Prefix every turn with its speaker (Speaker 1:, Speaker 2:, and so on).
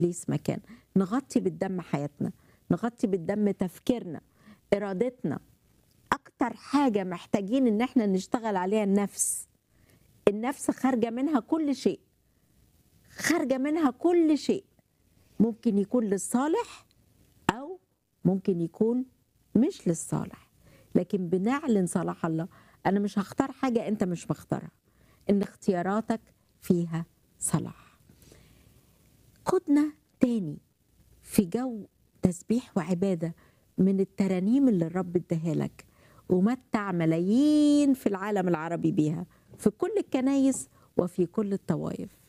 Speaker 1: ليس مكان نغطي بالدم حياتنا نغطي بالدم تفكيرنا ارادتنا اكتر حاجه محتاجين ان احنا نشتغل عليها النفس النفس خارجه منها كل شيء خارجه منها كل شيء ممكن يكون للصالح او ممكن يكون مش للصالح لكن بنعلن صلاح الله انا مش هختار حاجه انت مش مختارها ان اختياراتك فيها صلاح خدنا تاني في جو تسبيح وعباده من الترانيم اللي الرب اداها لك ومتع ملايين في العالم العربي بيها في كل الكنايس وفي كل الطوائف